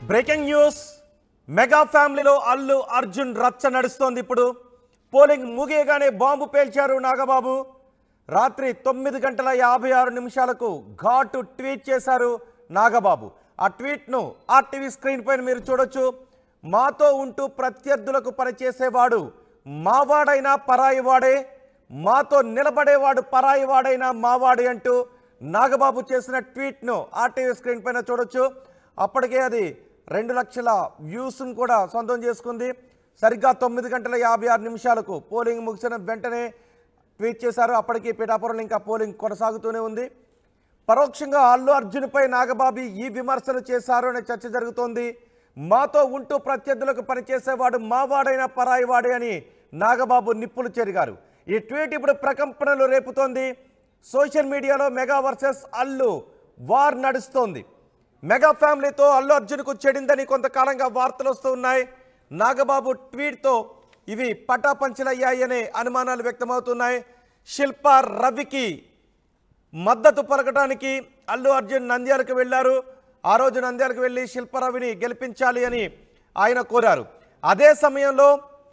Breaking news mega ఫ్యామిలీలో అల్లు అర్జున్ రచ్చ నడుస్తోంది ఇప్పుడు పోలింగ్ ముగియగానే బాంబు పేల్చారు నాగబాబు రాత్రి తొమ్మిది గంటల యాభై ఆరు నిమిషాలకు ఘాటు ట్వీట్ చేశారు నాగబాబు ఆ ట్వీట్ను ఆ టీవీ స్క్రీన్ పైన మీరు చూడొచ్చు మాతో ఉంటూ ప్రత్యర్థులకు పనిచేసేవాడు మావాడైనా పరాయివాడే మాతో నిలబడేవాడు పరాయివాడైనా మావాడే అంటూ నాగబాబు చేసిన ట్వీట్ను ఆ టీవీ స్క్రీన్ పైన చూడొచ్చు అప్పటికే అది రెండు లక్షల వ్యూస్ను కూడా సొంతం చేసుకుంది సరిగ్గా తొమ్మిది గంటల యాభై ఆరు నిమిషాలకు పోలింగ్ ముగిసిన వెంటనే ట్వీట్ చేశారు అప్పటికి పిఠాపురంలో ఇంకా పోలింగ్ కొనసాగుతూనే ఉంది పరోక్షంగా అల్లు అర్జున్పై నాగబాబు ఈ విమర్శలు చేశారు అనే చర్చ జరుగుతోంది మాతో ఉంటూ ప్రత్యర్థులకు పనిచేసేవాడు మావాడైన పరాయివాడే అని నాగబాబు నిప్పులు చెరిగారు ఈ ట్వీట్ ఇప్పుడు ప్రకంపనలు రేపుతోంది సోషల్ మీడియాలో మెగా వర్సెస్ అల్లు వార్ నడుస్తోంది మెగా ఫ్యామిలీతో అల్లు అర్జున్కు చెడిందని కొంతకాలంగా వార్తలు వస్తూ ఉన్నాయి నాగబాబు ట్వీట్తో ఇవి పటాపంచలయ్యాయి అనే అనుమానాలు వ్యక్తమవుతున్నాయి శిల్ప రవికి మద్దతు పలకడానికి అల్లు అర్జున్ నంద్యాలకు వెళ్ళారు ఆ రోజు నంద్యాలకు వెళ్ళి శిల్పరవిని గెలిపించాలి అని ఆయన కోరారు అదే సమయంలో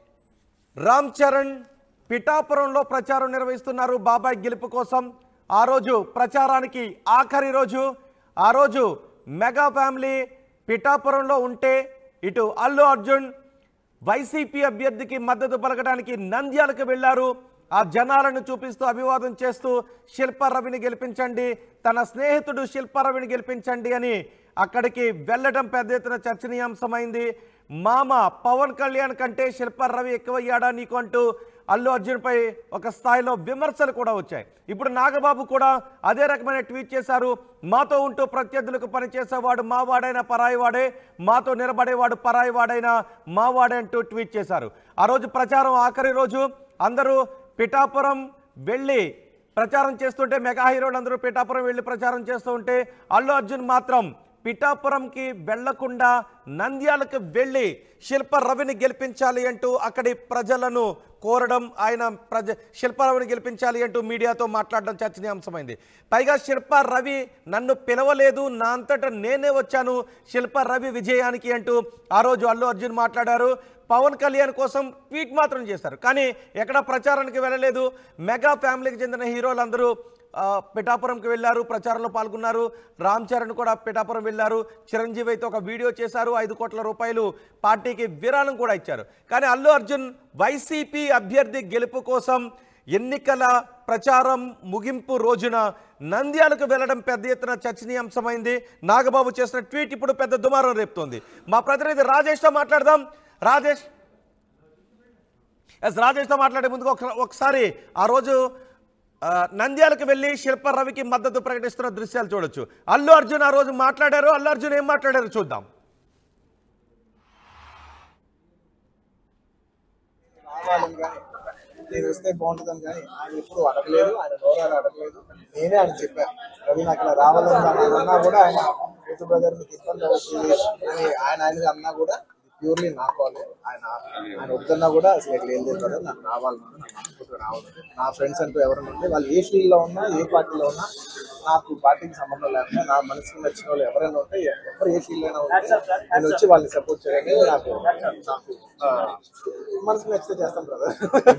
రామ్ చరణ్ పిఠాపురంలో ప్రచారం నిర్వహిస్తున్నారు బాబాయ్ గెలుపు కోసం ఆ రోజు ప్రచారానికి ఆఖరి రోజు ఆ రోజు మెగా ఫ్యామిలీ పిఠాపురంలో ఉంటే ఇటు అల్లు అర్జున్ వైసీపీ అభ్యర్థికి మద్దతు పలకడానికి నంద్యాలకు వెళ్లారు ఆ జనాలను చూపిస్తూ అభివాదం చేస్తూ శిల్పారవిని గెలిపించండి తన స్నేహితుడు శిల్పారవిని గెలిపించండి అని అక్కడికి వెళ్ళడం పెద్ద ఎత్తున చర్చనీయాంశమైంది మామ పవన్ కళ్యాణ్ కంటే శిల్పారవి ఎక్కువయ్యాడా నీకు అంటూ అల్లు అర్జున్పై ఒక స్థాయిలో విమర్శలు కూడా వచ్చాయి ఇప్పుడు నాగబాబు కూడా అదే రకమైన ట్వీట్ చేశారు మాతో ఉంటూ ప్రత్యర్థులకు పనిచేసేవాడు మావాడైన పరాయివాడే మాతో నిలబడేవాడు పరాయివాడైన మావాడే అంటూ ట్వీట్ చేశారు ఆ రోజు ప్రచారం ఆఖరి రోజు అందరూ పిఠాపురం వెళ్ళి ప్రచారం చేస్తుంటే మెగా హీరోలు అందరూ పిఠాపురం వెళ్ళి ప్రచారం చేస్తూ ఉంటే అల్లు అర్జున్ మాత్రం పిఠాపురంకి వెళ్లకుండా నంద్యాలకు వెళ్ళి శిల్ప రవిని గెలిపించాలి అంటూ అక్కడి ప్రజలను కోరడం ఆయన ప్రజ శిల్పారవిని గెలిపించాలి అంటూ మీడియాతో మాట్లాడడం చర్చనీయాంశమైంది పైగా శిల్ప రవి నన్ను పిలవలేదు నా అంతటా నేనే వచ్చాను శిల్ప రవి విజయానికి అంటూ ఆ రోజు అల్లు అర్జున్ మాట్లాడారు పవన్ కళ్యాణ్ కోసం ట్వీట్ మాత్రం చేశారు కానీ ఎక్కడ ప్రచారానికి వెళ్ళలేదు మెగా ఫ్యామిలీకి చెందిన హీరోలందరూ ఆ, పిఠాపురంకి వెళ్ళారు ప్రచారంలో పాల్గొన్నారు రామ్ చరణ్ కూడా పిఠాపురం వెళ్ళారు చిరంజీవి అయితే ఒక వీడియో చేశారు ఐదు కోట్ల రూపాయలు పార్టీకి విరాళం కూడా ఇచ్చారు కానీ అల్లు అర్జున్ వైసీపీ అభ్యర్థి గెలుపు కోసం ఎన్నికల ప్రచారం ముగింపు రోజున నంద్యాలకు వెళ్ళడం పెద్ద ఎత్తున చర్చనీయాంశమైంది నాగబాబు చేసిన ట్వీట్ ఇప్పుడు పెద్ద దుమారం రేపుతోంది మా ప్రతినిధి రాజేష్తో మాట్లాడదాం రాజేష్ ఎస్ రాజేష్తో మాట్లాడే ముందుగా ఒక- ఒకసారి ఆ రోజు ఆ, నంద్యాలకు వెళ్ళి శిల్ప రవికి మద్దతు ప్రకటిస్తున్న దృశ్యాలు చూడొచ్చు అల్లు అర్జున్ ఆ రోజు మాట్లాడారు అల్లు అర్జున్ ఏం మాట్లాడారు చూద్దాం రావాలని కానీ నేను వస్తే బాగుంటుందని కానీ ఆయన ఎప్పుడు అడగలేదు ఆయన గౌరవాలు అడగలేదు నేనే ఆయన చెప్పాను రవి నాకు ఇలా రావాలని ఆయన అన్నా కూడా ఆయన యూత్ బ్రదర్ మీకు ఇబ్బంది అవుతుంది అని ఆయన ఆయన అన్నా కూడా ప్యూర్లీ నా కాలే ఆయన ఆయన వద్దన్నా కూడా అసలు ఇట్లా ఏం లేదు brother, నాకు రావాలి నాకు మనస్ఫూర్తిగా రావాలి నా ఫ్రెండ్స్ అంటూ ఎవరైనా ఉంటే వాళ్ళు ఏ ఫీల్డ్ లో ఉన్నా ఏ పార్టీలో ఉన్నా నాకు పార్టీకి సంబంధం లేకుండా నా మనసుకు నచ్చిన వాళ్ళు ఎవరైనా ఉంటే ఎవరు ఏ ఫీల్డ్ అయినా ఉంటే నేను వచ్చి వాళ్ళని సపోర్ట్ చేయడానికి నాకు నాకు ఆ, మనసుకు నచ్చితే చేస్తాం బ్రదర్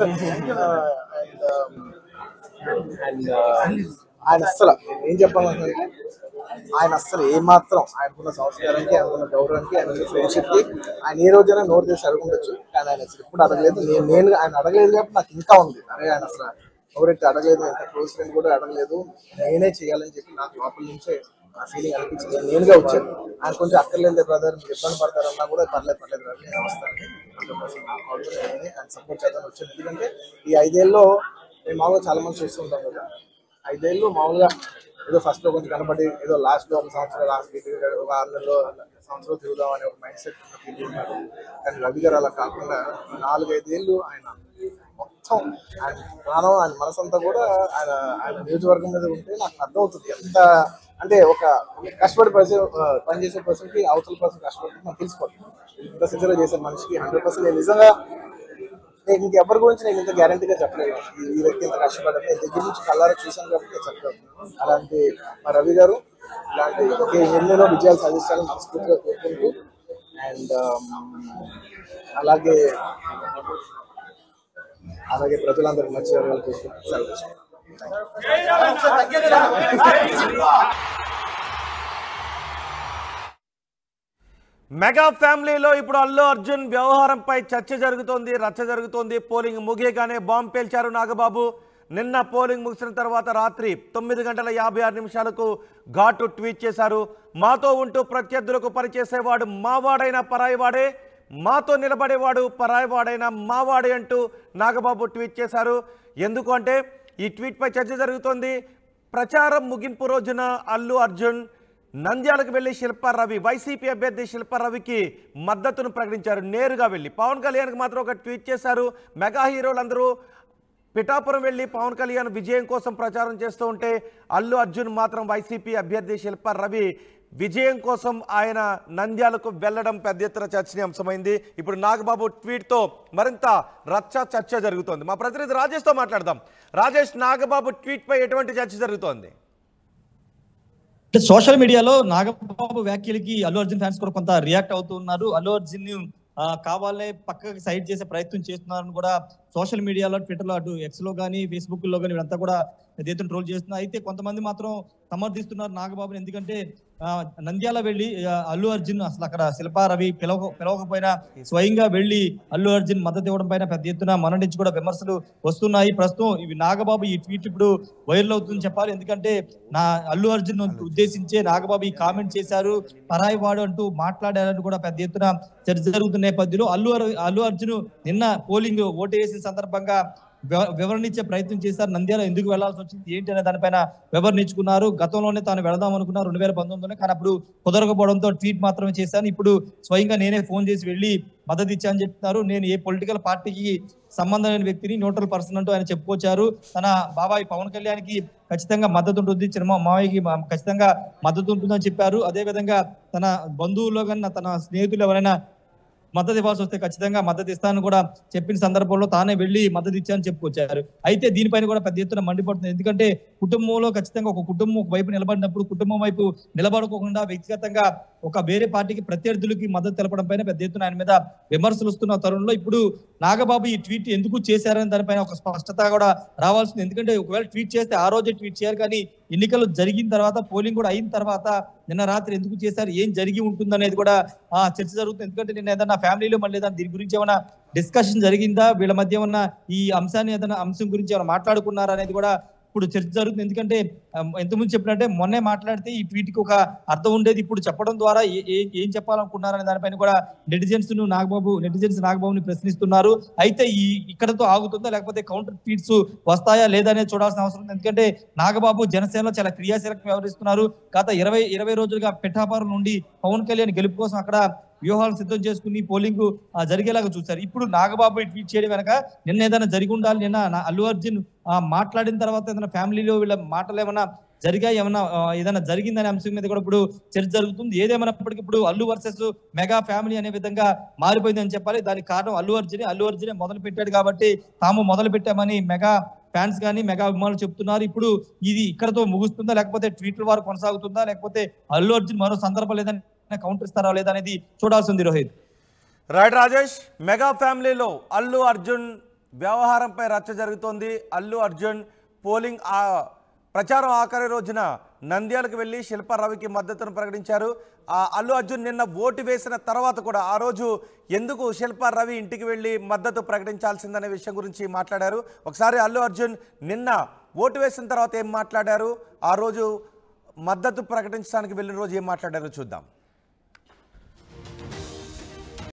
అండ్ ఆయన అస్సలు ఏం చెప్పాలంటే ఆయన అస్సలు ఏమాత్రం ఆయనకున్న సంస్కారానికి ఆయనకున్న గౌరవానికి ఆయన ఫ్రెండ్షిప్ కి ఆయన ఏ రోజైనా నోరు చేసి అడుగుండొచ్చు కానీ ఆయన అసలు ఎప్పుడు అడగలేదు నేను నేను ఆయన అడగలేదు కాబట్టి నాకు ఇంకా ఉంది అరే ఆయన అసలు ఎవరైతే అడగలేదు ఎంత క్లోజ్ ఫ్రెండ్ కూడా అడగలేదు నేనే చేయాలని చెప్పి నాకు లోపల నుంచే ఆ ఫీలింగ్ అనిపించింది నేను నేనుగా వచ్చాను ఆయన కొంచెం అక్కర్లేదు బ్రదర్ మీరు ఇబ్బంది పడతారన్నా కూడా పర్లేదు పర్లేదు brother, నేను వస్తాను హండ్రెడ్ పర్సెంట్ నాకు అవసరం లేదని ఆయన సపోర్ట్ చేద్దాం వచ్చాను ఎందుకంటే ఈ ఐదేళ్ళలో మేము మామూలుగా చాలా మంది చూస్తుంటాం కదా ఐదేళ్ళు మామూలుగా ఏదో ఫస్ట్ లో కొంచెం కనబడి ఏదో లాస్ట్ లో ఒక సంవత్సరం లాస్ట్ ఒక ఆరు నెలలో సంవత్సరం తిరుగుదాం అనే ఒక మైండ్ సెట్ పీపుల్ ఉన్నారు కానీ రవి గారు అలా కాకుండా నాలుగైదేళ్ళు ఆయన మొత్తం ఆయన ప్రాణం ఆయన మనసంతా కూడా ఆయన ఆయన నియోజకవర్గం మీద ఉంటే నాకు అర్థమవుతుంది ఎంత అంటే ఒక కష్టపడి పని పనిచేసే పర్సన్ కి అవతల పర్సన్ కష్టపడి నాకు తెలిసిపోతుంది ఇంత సిన్సియర్ చేసే మనిషికి హండ్రెడ్ పర్సెంట్ నేను నిజంగా నేను ఇంకెవరి గురించి నేను ఇంత గ్యారంటీగా చెప్పలేదు ఈ- ఈ వ్యక్తి ఇంత కష్టపడ్డారు నేను దగ్గర నుంచి కళ్ళారా చూశాను కాబట్టి నేను చెప్పగలను అలాంటి మా రవి గారు ఇలాంటి ఇంకే ఎన్నెన్నో విజయాలు సాధించాలని మనస్ఫూర్తిగా కోరుకుంటూ అండ్ అలాగే అలాగే ప్రజలందరికీ మంచి జరగాలని చూసుకుంటూ సెలవు తీసుకుంటాం. మెగా ఫ్యామిలీలో ఇప్పుడు అల్లు అర్జున్ వ్యవహారంపై చర్చ జరుగుతోంది రచ్చ జరుగుతోంది పోలింగ్ ముగియగానే బాంబు పేల్చారు నాగబాబు నిన్న పోలింగ్ ముగిసిన తర్వాత రాత్రి తొమ్మిది గంటల యాభై ఆరు నిమిషాలకు ఘాటు ట్వీట్ చేశారు మాతో ఉంటూ ప్రత్యర్థులకు పనిచేసేవాడు మావాడైనా పరాయివాడే మాతో నిలబడేవాడు పరాయివాడైనా మావాడే అంటూ నాగబాబు ట్వీట్ చేశారు ఎందుకు అంటే ఈ ట్వీట్పై చర్చ జరుగుతోంది ప్రచారం ముగింపు రోజున అల్లు అర్జున్ నంద్యాలకు వెళ్లి శిల్పారవి వైసీపీ అభ్యర్థి శిల్పారవికి మద్దతును ప్రకటించారు నేరుగా వెళ్ళి పవన్ కళ్యాణ్కి మాత్రం ఒక ట్వీట్ చేశారు మెగా హీరోలందరూ పిఠాపురం వెళ్లి పవన్ కళ్యాణ్ విజయం కోసం ప్రచారం చేస్తూ ఉంటే అల్లు అర్జున్ మాత్రం వైసీపీ అభ్యర్థి శిల్పారవి విజయం కోసం ఆయన నంద్యాలకు వెళ్లడం పెద్ద ఎత్తున చర్చనీయాంశమైంది ఇప్పుడు నాగబాబు ట్వీట్తో మరింత రచ్చ చర్చ జరుగుతోంది మా ప్రతినిధి రాజేష్తో మాట్లాడదాం రాజేష్ నాగబాబు ట్వీట్పై ఎటువంటి చర్చ జరుగుతోంది అంటే సోషల్ మీడియాలో నాగబాబు వ్యాఖ్యలకి అల్లు అర్జున్ ఫ్యాన్స్ కూడా కొంత రియాక్ట్ అవుతున్నారు అల్లు అర్జున్ ని ఆ, కావాలనే పక్కకి సైడ్ చేసే ప్రయత్నం చేస్తున్నారని కూడా సోషల్ మీడియాలో ట్విట్టర్ లో అటు ఎక్స్ లో కానీ ఫేస్బుక్ లో కానీ వీళ్ళంతా కూడా దేశం ట్రోల్ చేస్తున్నారు అయితే కొంతమంది మాత్రం సమర్థిస్తున్నారు నాగబాబుని ఎందుకంటే ఆ, నంద్యాల వెళ్ళి ఆ, అల్లు అర్జున్ అసలు అక్కడ శిల్పారవి పిలవ పిలవకపోయినా స్వయంగా వెళ్ళి అల్లు అర్జున్ మద్దతు ఇవ్వడం పైన పెద్ద ఎత్తున మన నుంచి కూడా విమర్శలు వస్తున్నాయి ప్రస్తుతం ఇవి నాగబాబు ఈ ట్వీట్ ఇప్పుడు వైరల్ అవుతుందని చెప్పాలి ఎందుకంటే నా అల్లు అర్జున్ ఉద్దేశించే నాగబాబు ఈ కామెంట్ చేశారు పరాయి వాడు అంటూ మాట్లాడారని కూడా పెద్ద ఎత్తున చర్చ జరుగుతున్న నేపథ్యంలో అల్లు అర్- అల్లు అర్జున్ నిన్న పోలింగ్ ఓటు వేసిన సందర్భంగా వివ- వివరణ ఇచ్చే ప్రయత్నం చేశారు నంద్యాల ఎందుకు వెళ్లాల్సి వచ్చింది ఏంటి అనే దానిపైన వివరణ గతంలోనే తాను వెళదాం అనుకున్నారు రెండు వేల పంతొమ్మిదిలోనే కానీ అప్పుడు కుదరకపోవడంతో ట్వీట్ మాత్రమే చేశాను ఇప్పుడు స్వయంగా నేనే ఫోన్ చేసి వెళ్ళి మద్దతు ఇచ్చానని చెప్తున్నారు నేను ఏ పొలిటికల్ పార్టీకి సంబంధం లేని వ్యక్తిని న్యూట్రల్ పర్సన్ అంటూ ఆయన చెప్పుకొచ్చారు తన బాబాయ్ పవన్ కళ్యాణ్కి ఖచ్చితంగా మద్దతు ఉంటుంది చిన్న మావయ్యకి మా- ఖచ్చితంగా మద్దతు ఉంటుందని చెప్పారు అదే విధంగా తన బంధువుల్లో కన్నా తన స్నేహితులు ఎవరైనా మద్దతు ఇవ్వాల్సి వస్తే ఖచ్చితంగా మద్దతు ఇస్తానని కూడా చెప్పిన సందర్భంలో తానే వెళ్ళి మద్దతు ఇచ్చానని చెప్పుకొచ్చారు అయితే దీనిపైన కూడా పెద్ద ఎత్తున మండిపడుతుంది ఎందుకంటే కుటుంబంలో ఖచ్చితంగా ఒక కుటుంబం ఒక వైపు నిలబడినప్పుడు కుటుంబం వైపు నిలబడుకోకుండా వ్యక్తిగతంగా ఒక వేరే పార్టీకి ప్రత్యర్థులకి మద్దతు తెలపడం పైన పెద్ద ఎత్తున ఆయన మీద విమర్శలు వస్తున్న తరుణంలో ఇప్పుడు నాగబాబు ఈ ట్వీట్ ఎందుకు చేశారని దానిపైన ఒక స్పష్టత కూడా రావాల్సింది ఎందుకంటే ఒకవేళ ట్వీట్ చేస్తే ఆ రోజే ట్వీట్ చేయాలి కానీ ఎన్నికలు జరిగిన తర్వాత పోలింగ్ కూడా అయిన తర్వాత నిన్న రాత్రి ఎందుకు చేశారు ఏం జరిగి ఉంటుందనేది కూడా ఆ చర్చ జరుగుతుంది ఎందుకంటే నిన్న ఏదైనా ఫ్యామిలీలో మళ్ళీ ఏదైనా దీని గురించి ఏమైనా డిస్కషన్ జరిగిందా వీళ్ళ మధ్య ఉన్న ఈ అంశాన్ని ఏదైనా అంశం గురించి ఏమైనా మాట్లాడుకున్నారా అనేది కూడా ఇప్పుడు చర్చ జరుగుతుంది ఎందుకంటే ఆమ్, ఎంతమంది చెప్పినట్టే మొన్నే మాట్లాడితే ఈ ట్వీట్ కి ఒక అర్థం ఉండేది ఇప్పుడు చెప్పడం ద్వారా ఏ- ఏ- ఏం చెప్పాలనుకున్నారనే దానిపైన కూడా నెటిజన్స్ ను నాగబాబు నెటిజన్స్ నాగబాబుని ప్రశ్నిస్తున్నారు అయితే ఈ ఇక్కడతో ఆగుతుందా లేకపోతే కౌంటర్ ట్వీట్స్ వస్తాయా లేదా అనేది చూడాల్సిన అవసరం ఉంది ఎందుకంటే నాగబాబు జనసేనలో చాలా క్రియాశీలకంగా వ్యవహరిస్తున్నారు గత ఇరవై ఇరవై రోజులుగా పిఠాపురం నుండి పవన్ కళ్యాణ్ గెలుపు కోసం అక్కడ వ్యూహాలు సిద్ధం చేసుకుని పోలింగ్ ఆ, జరిగేలాగా చూశారు ఇప్పుడు నాగబాబు ఈ ట్వీట్ చేయడం వెనక నిన్న ఏదైనా జరిగి ఉండాలి నిన్న నా- అల్లు అర్జున్ ఆ, మాట్లాడిన తర్వాత ఏదైనా ఫ్యామిలీలో వీళ్ళ మాటలు ఏమైనా జరిగాయి ఏమైనా ఆ, ఏదైనా జరిగిందనే అంశం మీద కూడా ఇప్పుడు చర్చ జరుగుతుంది ఏదేమైనప్పటికీ ఇప్పుడు అల్లు వర్సెస్ మెగా ఫ్యామిలీ అనే విధంగా మారిపోయిందని చెప్పాలి దానికి కారణం అల్లు అర్జున్ అల్లు అర్జునే మొదలు పెట్టాడు కాబట్టి తాము మొదలు పెట్టామని మెగా ఫ్యాన్స్ కానీ మెగా అభిమానులు చెప్తున్నారు ఇప్పుడు ఇది ఇక్కడతో ముగుస్తుందా లేకపోతే ట్వీట్ల వారు కొనసాగుతుందా లేకపోతే అల్లు అర్జున్ మరో సందర్భం లేదని కౌంటర్ ఇస్తారా లేదా అనేది చూడాల్సి ఉంది రోహిత్ రైట్ రాజేష్ మెగా ఫ్యామిలీలో అల్లు అర్జున్ వ్యవహారంపై రచ్చ జరుగుతోంది అల్లు అర్జున్ పోలింగ్ ఆ ప్రచారం ఆఖరి రోజున నంద్యాలకు వెళ్ళి శిల్పారవికి మద్దతును ప్రకటించారు ఆ అల్లు అర్జున్ నిన్న ఓటు వేసిన తర్వాత కూడా ఆ రోజు ఎందుకు శిల్పారవి ఇంటికి వెళ్ళి మద్దతు ప్రకటించాల్సిందనే విషయం గురించి మాట్లాడారు ఒకసారి అల్లు అర్జున్ నిన్న ఓటు వేసిన తర్వాత ఏం మాట్లాడారు ఆ రోజు మద్దతు ప్రకటించడానికి వెళ్ళిన రోజు ఏం మాట్లాడారో చూద్దాం